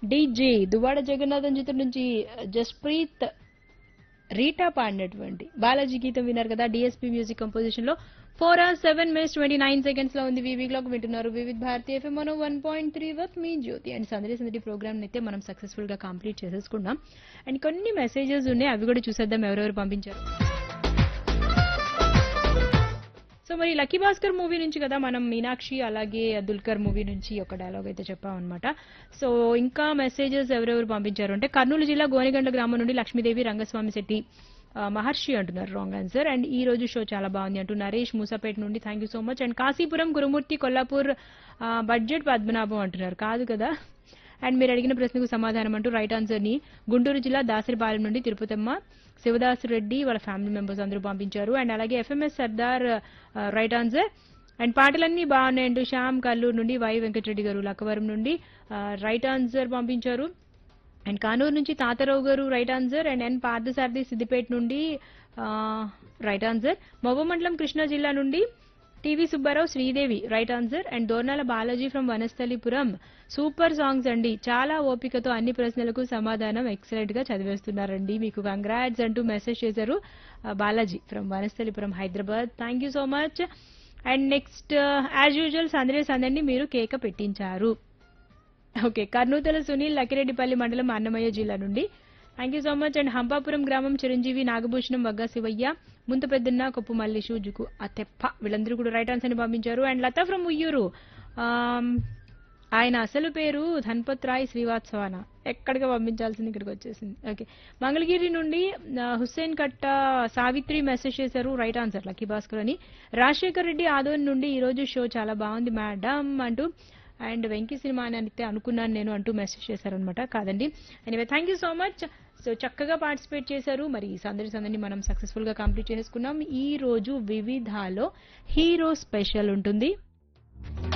DJ Duvvada Jagannatham చిత్రం నుంచి Jasprit Rita పాడినటువంటి బాలాజీ గీతం విన్నారు కదా డిఎస్పీ మ్యూజిక్ కంపోజిషన్ లో four or seven minutes twenty nine seconds లో ఉంది వివి క్లాక్ వింటున్నారు వివిధ్ భారతి ఎఫ్ఎం మనం వన్ పాయింట్ త్రీ వర్త్ మీ జ్యోతి అండ్ సందడి సందడి ప్రోగ్రామ్ అయితే మనం సక్సెస్ఫుల్ గా కంప్లీట్ చేసేసుకున్నాం అండ్ కొన్ని మెసేజెస్ ఉన్నాయి అవి కూడా చూసేద్దాం ఎవరెవరు పంపించారు సో మరి లక్కీ భాస్కర్ మూవీ నుంచి కదా మనం మీనాక్షి అలాగే దుల్కర్ మూవీ నుంచి ఒక డైలాగ్ అయితే చెప్పామన్నమాట సో ఇంకా మెసేజెస్ ఎవరెవరు పంపించారు అంటే కర్నూలు జిల్లా గోనిగండ్ల గ్రామం నుండి లక్ష్మీదేవి రంగస్వామి శెట్టి ఆ, మహర్షి అంటున్నారు రాంగ్ ఆన్సర్ అండ్ ఈ రోజు షో చాలా బాగుంది అంటూ నరేష్ మూసాపేట నుండి thank you so much and Kasipuram Gurumurthy Kollapur ఆ, బడ్జెట్ పద్మనాభం అంటున్నారు కాదు కదా అండ్ మీరు అడిగిన ప్రశ్నకు సమాధానం అంటూ రైట్ ఆన్సర్ ని గుంటూరు జిల్లా దాసరిపాలెం నుండి తిరుపతమ్మ శివదాస్ రెడ్డి వాళ్ళ ఫ్యామిలీ మెంబర్స్ అందరూ పంపించారు అండ్ అలాగే ఎఫ్ఎంఎస్ సర్దార్ ఆ, రైట్ ఆన్సర్ అండ్ పాటలన్నీ బాగున్నాయంటూ శ్యామ్ కల్లూరు నుండి వై వెంకటరెడ్డి గారు లక్కవరం నుండి ఆ, రైట్ ఆన్సర్ పంపించారు అండ్ కానూరు నుంచి తాతారావు గారు right answer and N Parthasarathi Siddipet నుండి ఆ, రైట్ ఆన్సర్ మవ్వమండలం కృష్ణా జిల్లా నుండి TV Subbarao Sridevi right answer and Dornala Balaji from Vanasthalipuram super songs అండి చాలా ఓపికతో అన్ని ప్రశ్నలకు సమాధానం ఎక్సలెంట్ గా చదివేస్తున్నారండి మీకు కంగ్రాట్స్ అంటూ మెసేజ్ చేశారు ఆ, Balaji from Vanasthalipuram Hyderabad thank you so much and next as usual సందడే సందండి మీరు కేక పెట్టించారు ఓకే కర్నూతల సునీల్ లకిరెడ్డిపల్లి మండలం అన్నమయ్య జిల్లా నుండి thank you so much and Hampapuram గ్రామం చిరంజీవి నాగభూషణం వగ్గ శివయ్య ముంత పెద్దన్న కొప్పు మల్లేషు జుకు అతెప్ప వీళ్ళందరూ కూడా రైట్ ఆన్సర్ ని పంపించారు అండ్ లతా ఫ్రమ్ ఉయ్యూరు ఆమ్, ఆయన అసలు పేరు ధన్పత్ రాయ్ శ్రీవాత్సవాన ఎక్కడికి పంపించాల్సింది ఇక్కడికి వచ్చేసింది ఓకే మంగళగిరి నుండి ఆ, హుస్సేన్ కట్ట సావిత్రి మెసేజ్ చేశారు రైట్ ఆన్సర్ లక్కీ భాస్కర్ అని రాజశేఖర్ రెడ్డి ఆదోన్ నుండి ఈ రోజు షో చాలా బాగుంది మేడం అంటూ అండ్ వెంకీ సినిమా అని అయితే అనుకున్నాను నేను అంటూ మెసేజ్ చేశారనమాట కాదండి anyway thank you so much so చక్కగా పార్టిసిపేట్ చేశారు మరి ఈ సందడి సందడిని మనం సక్సెస్ఫుల్ గా కంప్లీట్ చేసుకున్నాం ఈ రోజు వివిధాలో హీరో స్పెషల్ ఉంటుంది